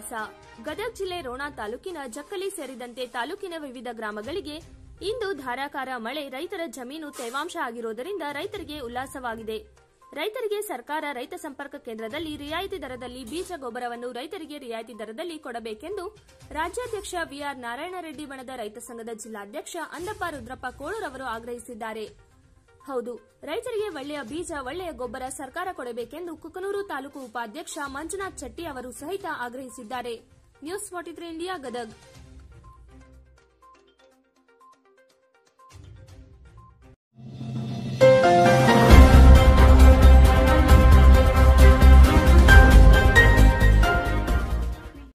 ಉಲ್ಲಾಸ ಗದಗ ಜಿಲ್ಲೆ ರೋಣ ತಾಲೂಕಿನ ಜಕ್ಕಲಿ ಸೇರಿದಂತೆ ತಾಲೂಕಿನ ವಿವಿಧ ಗ್ರಾಮಗಳಿಗೆ ಇಂದು ಧಾರಾಕಾರ ಮಳೆ ರೈತರ ಜಮೀನು ತೇವಾಂಶ ಆಗಿರುವುದರಿಂದ ರೈತರಿಗೆ ಉಲ್ಲಾಸವಾಗಿದೆ ರೈತರಿಗೆ ಸರ್ಕಾರ ರೈತ ಸಂಪರ್ಕ ಕೇಂದ್ರದಲ್ಲಿ ರಿಯಾಯಿತಿ ದರದಲ್ಲಿ ಬೀಜ ಗೊಬ್ಬರವನ್ನು ರೈತರಿಗೆ ರಿಯಾಯಿತಿ ದರದಲ್ಲಿ ಕೊಡಬೇಕೆಂದು ರಾಜ್ಯಾಧ್ಯಕ್ಷ ವಿಆರ್ ನಾರಾಯಣರೆಡ್ಡಿ ಬಣದ ರೈತ ಸಂಘದ ಜಿಲ್ಲಾಧ್ಯಕ್ಷ ಅಂದಪ್ಪ ರುದ್ರಪ್ಪ ಕೋಳೂರವರು ಆಗ್ರಹಿಸಿದ್ದಾರೆ ಹೌದು ರೈತರಿಗೆ ಒಳ್ಳೆಯ ಬೀಜ ಒಳ್ಳೆಯ ಗೊಬ್ಬರ ಸರ್ಕಾರ ಕೊಡಬೇಕೆಂದು ಕುಕನೂರು ತಾಲೂಕು ಉಪಾಧ್ಯಕ್ಷ ಮಂಜುನಾಥ್ ಚೆಟ್ಟಿ ಅವರು ಸಹಿತ ಆಗ್ರಹಿಸಿದ್ದಾರೆ news forty three India Gadag